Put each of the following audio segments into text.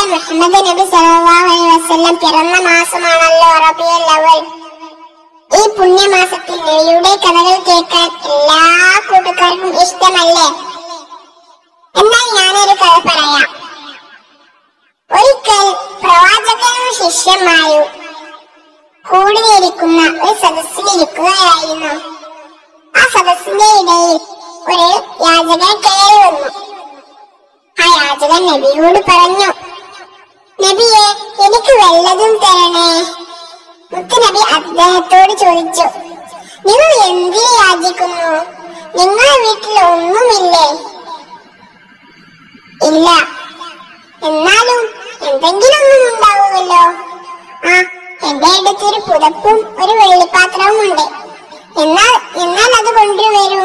മുഹമ്മദ് നബി സല്ലല്ലാഹു അലൈഹി വസല്ലം പിറന്ന മാസമാണല്ലോ റബിയുൽ അവൽ ഈ പുണ്യമാസത്തിൽ നബിയുടെ കഥകൾ കേൾക്കാൻ എല്ലാ കൂട്ടുകാർക്കും ഇഷ്ടമല്ലേ എന്നാൽ ഞാനൊരു കഥ പറയാം ഒരിക്കൽ പ്രവാചകനും ശിഷ്യന്മാരും കൂടിയിരിക്കുന്ന ഒരു സദസ്സിലിരിക്കുകയായിരുന്നു ആ സദസ്സിന്റെ ഇടയിൽ ഒരു യാചകൻ കയറി വന്നു ആ യാചകൻ നബിയോട് പറഞ്ഞു നബിയെ എനിക്ക് വല്ലതും തരണേ മുത്തുനബി അദ്ദേഹത്തോട് ചോദിച്ചു നിങ്ങൾ എന്തിനു യാചിക്കുന്നു നിങ്ങളുടെ വീട്ടിൽ ഒന്നുമില്ലേ ഇല്ല എന്നാലും എന്തെങ്കിലും ഒന്നും ഉണ്ടാവുമല്ലോ ആ എന്റെ അടുത്തൊരു പുതപ്പും ഒരു വെള്ളിപ്പാത്രവും ഉണ്ട് എന്നാൽ എന്നാൽ അത് കൊണ്ടുവരൂ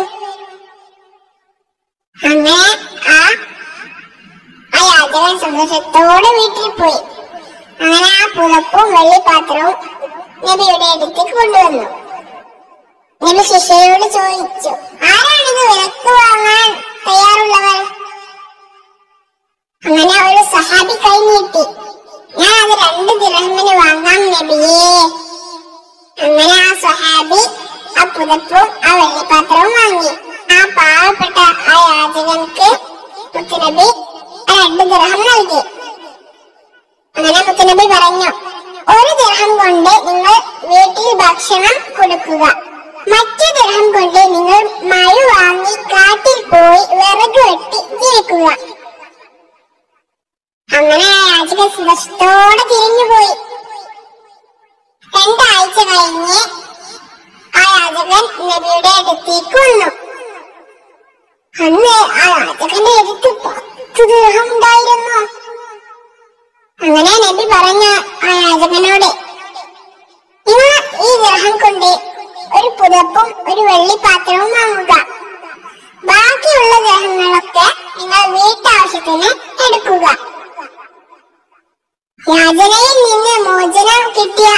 അങ്ങനെ ആ ആ യാചകൻ സന്തോഷത്തോടെ വീട്ടിൽ പോയി അങ്ങനെ ആ പുതപ്പും വെള്ളിപ്പാത്രവും നബിയുടെ അടുത്തേക്ക് കൊണ്ടുവന്നു നബി ശിഷ്യയോട് ചോദിച്ചു ആരാണിത് വിലക്ക് വാങ്ങാൻ തയ്യാറുള്ളവർ അങ്ങനെ ഒരു സഹാബി കൈ നീട്ടി ഞാൻ അത് രണ്ട് ദിർഹമിന് വാങ്ങാം നബിയേ അങ്ങനെ ആ സഹാബി ആ പുതപ്പും ആ വെള്ളിപ്പാത്രവും വാങ്ങി ആ പാവപ്പെട്ട ആ യാചകൻക്ക് മുത്തുനബി ആ രണ്ട് ദിർഹം നൽകി അങ്ങനെ മുത്തുനബി പറഞ്ഞു ഒരു ദിർഹം കൊണ്ട് നിങ്ങൾ വീട്ടിൽ ഭക്ഷണം കൊടുക്കുക മറ്റു ദിർഹം കൊണ്ട് നിങ്ങൾ മഴ വാങ്ങി കാട്ടിൽ പോയി വിറക് വെട്ടി ജീവിക്കുക അങ്ങനെ ആ യാചകൻ സന്തോഷത്തോടെ തിരിഞ്ഞുപോയി രണ്ടാഴ്ച കഴിഞ്ഞ് ആ യാചകൻ നബിയുടെ അടുത്തേക്ക് വന്നു അന്ന് ആ യാചകന്റെ അടുത്ത് പത്ത് ദൃഹം ഉണ്ടായിരുന്നു അങ്ങനെ നബി പറഞ്ഞ ആ യാചകനോട് നിങ്ങൾ ഈ ദൃഹം കൊണ്ട് ഒരു പുതപ്പും ഒരു വെള്ളിപ്പാത്രവും വാങ്ങുക ബാക്കിയുള്ള ഗ്രഹങ്ങളൊക്കെ നിങ്ങൾ വീട്ടാവശ്യത്തിന് എടുക്കുക യാചനയിൽ നിന്ന് മോചനം കിട്ടിയ